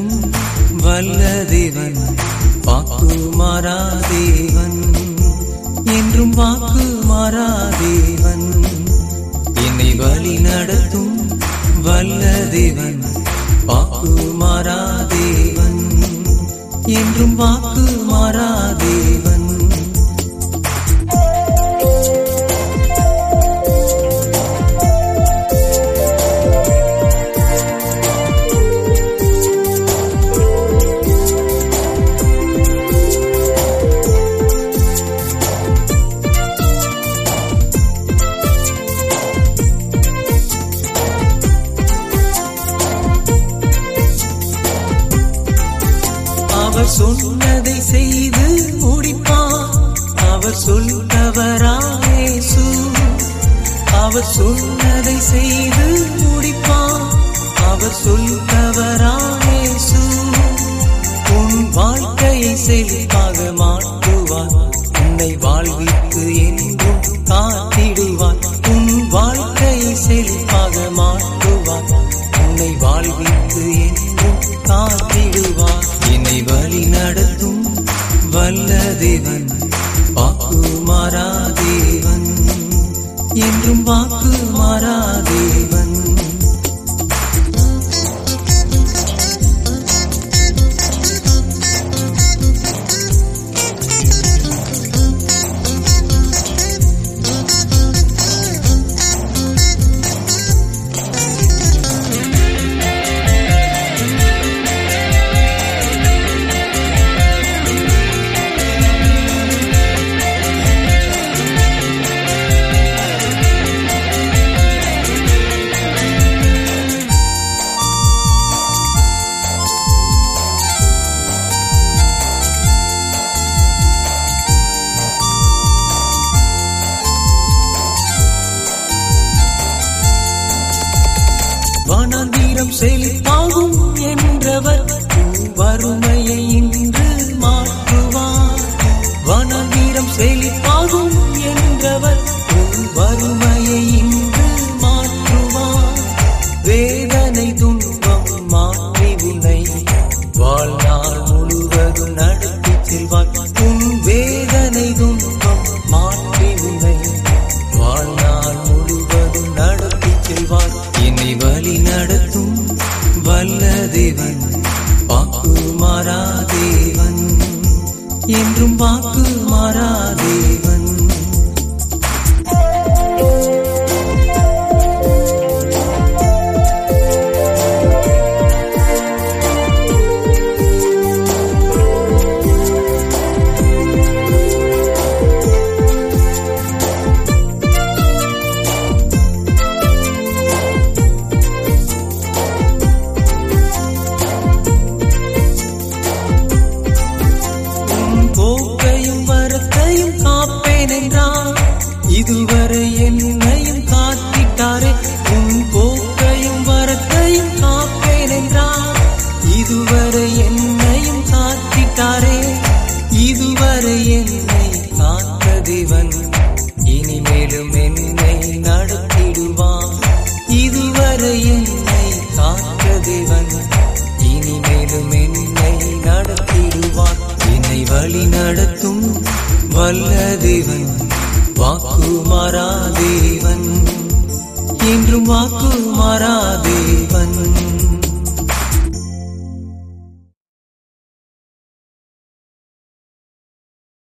நடத்தும் வல்ல தேவன் வாக்கு மாறாதேவன் என்றும் வாக்கு மாறாதேவன் என்னை வழி நடத்தும் வல்ல தேவன் வாக்கு மாறாதேவன் என்றும் வாக்கு மாறாதேவன் அவர் சொன்னதை செய்து முடிப்பார் அவர் சொல்பவராயேசு அவர் சொன்னதை செய்து முடிப்பார் அவர் சொல்பவராயேசு உன் வாழ்க்கையை செழிப்பாக மாற்றுவார் உன்னை வாழ்வித்து என்றும் காத்திடுவார் உன் வாழ்க்கையை செழிப்பாக மாற்றுவார் உன்னை வாழ்வித்து என்றும் காத்திடுவார் என்னை வழி நடத்தும் வல்ல தேவன் வாக்கு மாறாதேவன் என்றும் வாக்கு மாறாதேவன் வனவீரம் செழிப்பாகும் என்றவர் உன் வறுமையை இன்று மாற்றுவார் வனவீரம் செழிப்பாகும் என்றவர் உன் வறுமையை இன்று மாற்றுவார் வேதனை துன்பம் மாற்றி உன்னை வாழ்நாள் முழுவதும் நடத்தி செல்வார் உன் வேதனை துன்பம் மாற்றி உன்னை வாழ்நாள் முழுவதும் நடத்தி செல்வார் என்னை வழி நடத்தும் வல்ல தேவன் வாக்கு மாறாதேவன் என்றும் வாக்கு மாறாதேவன் உன் போக்கையும் வரத்தையும் காப்பேன் என்றார் இதுவரை என்னையும் காத்திட்டாரே உன் போக்கையும் வரத்தையும் காப்பேன் என்றார் இதுவரை என்னையும் காத்திட்டாரே இதுவரை என்னை காத்த தேவன் இனிமேலும் என்னை நடத்திடுவான் இதுவரை என்னை காத்த தேவன் இனிமேலும் என்னை நடத்திடுவார் என்னை வழி நடத்தும் வல்ல தேவன் வாக்கு மாறாதேவன் என்றும் வாக்கு மாறாதேவன்